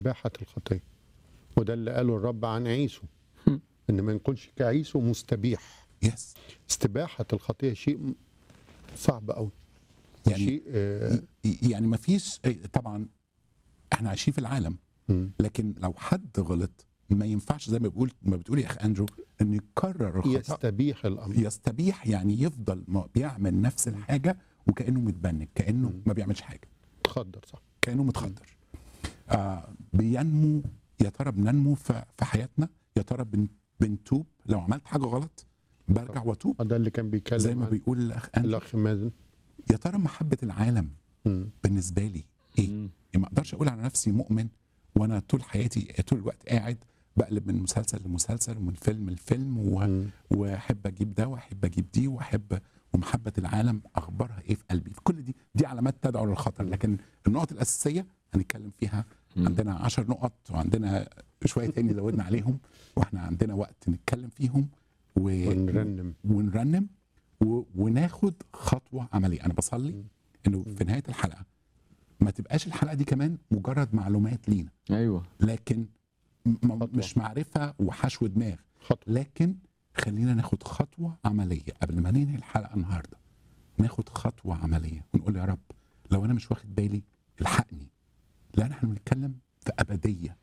باحة الخطية وده اللي قاله الرب عن عيسو ان ما نكونش كعيسو مستبيح يس استباحة الخطية شيء صعب قوي يعني شيء آه يعني ما فيش طبعا احنا عايشين في العالم مم. لكن لو حد غلط ما ينفعش زي ما بقول ما بتقول يا اخ اندرو انه يكرر الخطا يستبيح الامر يستبيح يعني يفضل ما بيعمل نفس الحاجه وكانه متبنج كانه ما بيعملش حاجه تخدر صح كانه متخدر آه بينمو يا ترى بننمو في في حياتنا يا ترى بن بنتوب لو عملت حاجه غلط برجع واتوب ده اللي كان بيتكلم زي ما عن بيقول الاخ اندرو الاخ مازن يا ترى محبه العالم مم. بالنسبه لي ايه؟ يعني ما اقدرش اقول على نفسي مؤمن وانا طول حياتي طول الوقت قاعد بقلب من مسلسل لمسلسل ومن فيلم لفيلم و... مم. واحب اجيب ده واحب اجيب دي واحب ومحبه العالم اخبارها ايه في قلبي كل دي دي علامات تدعو للخطر لكن النقط الاساسيه هنتكلم فيها عندنا عشر نقط وعندنا شويه تاني زودنا عليهم واحنا عندنا وقت نتكلم فيهم و... ونرنم ونرنم و... وناخد خطوه عمليه انا بصلي انه في نهايه الحلقه ما تبقاش الحلقه دي كمان مجرد معلومات لينا ايوه لكن م- خطوة. مش معرفه وحشو دماغ خطوة لكن خلينا ناخد خطوه عمليه قبل ما ننهي الحلقه النهارده ناخد خطوه عمليه ونقول يا رب لو انا مش واخد بالي الحقني لان احنا بنتكلم في ابديه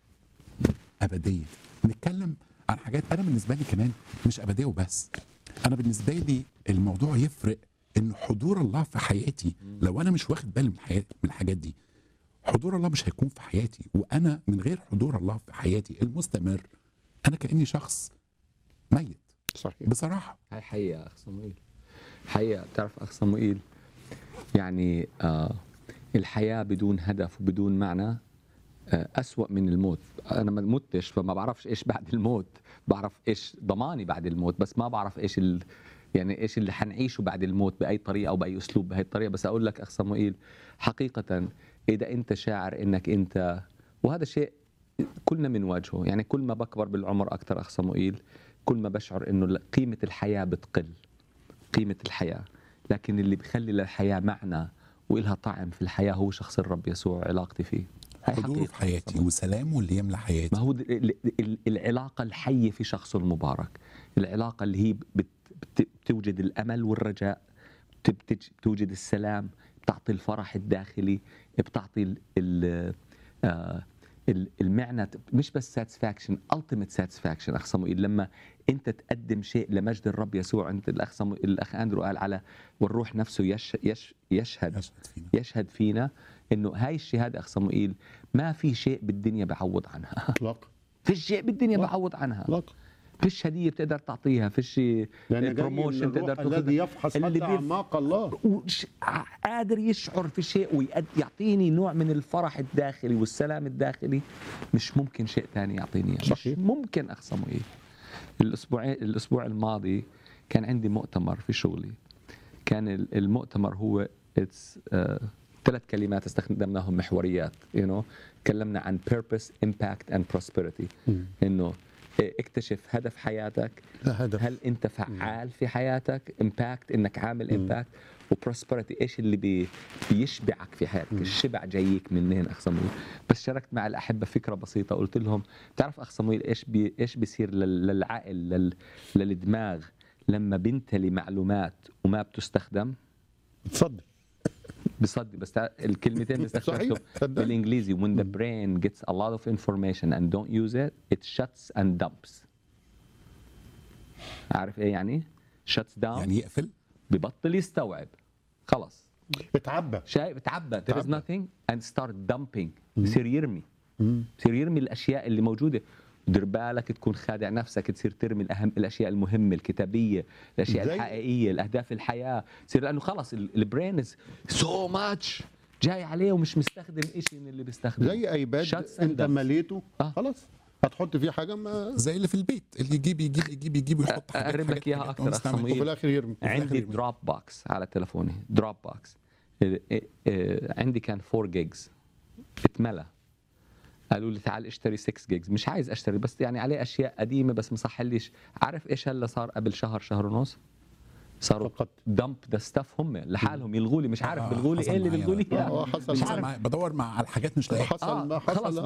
ابديه بنتكلم عن حاجات انا بالنسبه لي كمان مش ابديه وبس انا بالنسبه لي الموضوع يفرق ان حضور الله في حياتي لو انا مش واخد بالي من الحياة من الحاجات دي حضور الله مش هيكون في حياتي وانا من غير حضور الله في حياتي المستمر انا كاني شخص ميت صحيح بصراحه هاي حقيقة أخ صموئيل حقيقة بتعرف أخ صموئيل يعني آه الحياة بدون هدف وبدون معنى آه أسوأ من الموت أنا ما متش فما بعرفش إيش بعد الموت بعرف إيش ضماني بعد الموت بس ما بعرف إيش ال يعني إيش اللي حنعيشه بعد الموت بأي طريقة أو بأي أسلوب بهي الطريقة بس أقول لك أخ صموئيل حقيقة إذا أنت شاعر إنك أنت وهذا شيء كلنا بنواجهه يعني كل ما بكبر بالعمر أكثر أخ صموئيل كل ما بشعر انه قيمه الحياه بتقل قيمه الحياه لكن اللي بخلي للحياه معنى وإلها طعم في الحياه هو شخص الرب يسوع علاقتي فيه هاي حضوره حقيقة في حياتي وسلامه اللي يملى حياتي ما هو د- ال- ال- العلاقه الحيه في شخصه المبارك العلاقه اللي هي بت- بت- بتوجد الامل والرجاء بت- بتج- بتوجد السلام بتعطي الفرح الداخلي بتعطي ال ال آه، ال- المعنى مش بس ساتسفاكشن التيميت ساتسفاكشن اخ صموئيل لما انت تقدم شيء لمجد الرب يسوع انت الاخ صمو... الاخ اندرو قال على والروح نفسه يش... يش... يشهد يشهد فينا يشهد فينا انه هاي الشهاده اخ صموئيل ما في شيء بالدنيا بعوض عنها اطلاق فيش شيء بالدنيا لا. بعوض عنها اطلاق فيش هديه بتقدر تعطيها فيش شيء لان جاي من بروموشن تقدر الروح الذي تاخذها يفحص اللي حتى بيف- اعماق الله وش- قادر يشعر في شيء ويعطيني نوع من الفرح الداخلي والسلام الداخلي مش ممكن شيء ثاني يعطيني إياه. مش صحيح. ممكن اخ صموئيل الاسبوع الاسبوع الماضي كان عندي مؤتمر في شغلي كان ال- المؤتمر هو اتس ثلاث كلمات استخدمناهم محوريات you know تكلمنا عن purpose impact and prosperity مم. انه إيه، اكتشف هدف حياتك لا هدف هل انت فعال في حياتك امباكت انك عامل امباكت وبروسبرتي ايش اللي بي بيشبعك في حياتك الشبع جايك منين اخ صمويل بس شاركت مع الاحبه فكره بسيطه قلت لهم بتعرف اخ صمويل ايش بي ايش بيصير لل- للعقل لل للدماغ لما بنتلي معلومات وما بتستخدم اتفضل بصدق بس تع- الكلمتين اللي صحيح استخدمتهم صدقني. بالانجليزي when the brain gets a lot of information and don't use it it shuts and dumps عارف ايه يعني shuts down يعني يقفل ببطل يستوعب خلص اتعبى شايف تعبى there is تعبى. nothing and start dumping بصير يرمي بصير يرمي الاشياء اللي موجوده دير بالك تكون خادع نفسك تصير ترمي الاهم الاشياء المهمه الكتابيه الاشياء زي- الحقيقيه الاهداف الحياه تصير لانه خلص البرين سو ماتش جاي عليه ومش مستخدم شيء من اللي بيستخدمه زي ايباد Shuts and انت dumps. مليته آه. خلاص هتحط فيه حاجه ما زي اللي في البيت اللي يجيب يجيب يجيب يجيب ويحط حاجات أقرب لك حاجات- إياها حاجات أكتر، أخ ونستعمل. صموئيل. وفي الاخر يرمي عندي يرمي. دروب بوكس على تلفوني دروب بوكس عندي كان 4 جيجز اتملى قالوا لي تعال اشتري 6 جيجز مش عايز اشتري بس يعني عليه اشياء قديمه بس مصحليش عارف ايش هلا صار قبل شهر شهر ونص صاروا فقط دمب ذا ستاف هم لحالهم يلغوا لي مش عارف آه، بيلغوا لي حصل ايه اللي معايا بيلغوا لي ده. آه، اياه حصل مش حصل عارف معايا بدور مع على الحاجات مش لاقيها حصل اه ما خلص حصل